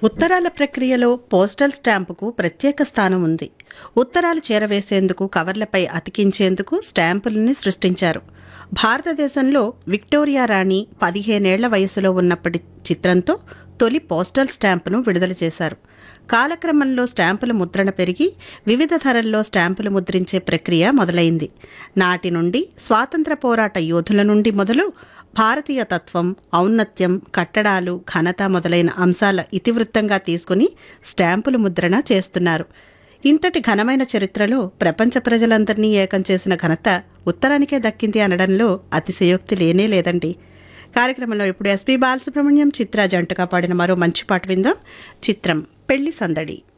ఉత్తరాల ప్రక్రియలో పోస్టల్ స్టాంపుకు ప్రత్యేక స్థానం ఉంది ఉత్తరాలు చేరవేసేందుకు కవర్లపై అతికించేందుకు స్టాంపుల్ని సృష్టించారు భారతదేశంలో విక్టోరియా రాణి పదిహేనేళ్ల వయసులో ఉన్నప్పటి చిత్రంతో తొలి పోస్టల్ స్టాంపును విడుదల చేశారు కాలక్రమంలో స్టాంపుల ముద్రణ పెరిగి వివిధ ధరల్లో స్టాంపులు ముద్రించే ప్రక్రియ మొదలైంది నాటి నుండి స్వాతంత్ర పోరాట యోధుల నుండి మొదలు భారతీయ తత్వం ఔన్నత్యం కట్టడాలు ఘనత మొదలైన అంశాల ఇతివృత్తంగా తీసుకుని స్టాంపులు ముద్రణ చేస్తున్నారు ఇంతటి ఘనమైన చరిత్రలో ప్రపంచ ప్రజలందరినీ ఏకం చేసిన ఘనత ఉత్తరానికే దక్కింది అనడంలో అతిశయోక్తి లేనే లేదండి కార్యక్రమంలో ఇప్పుడు ఎస్పీ బాలసుబ్రహ్మణ్యం చిత్ర జంటగా పాడిన మరో మంచి పాట విందాం చిత్రం పెళ్లి సందడి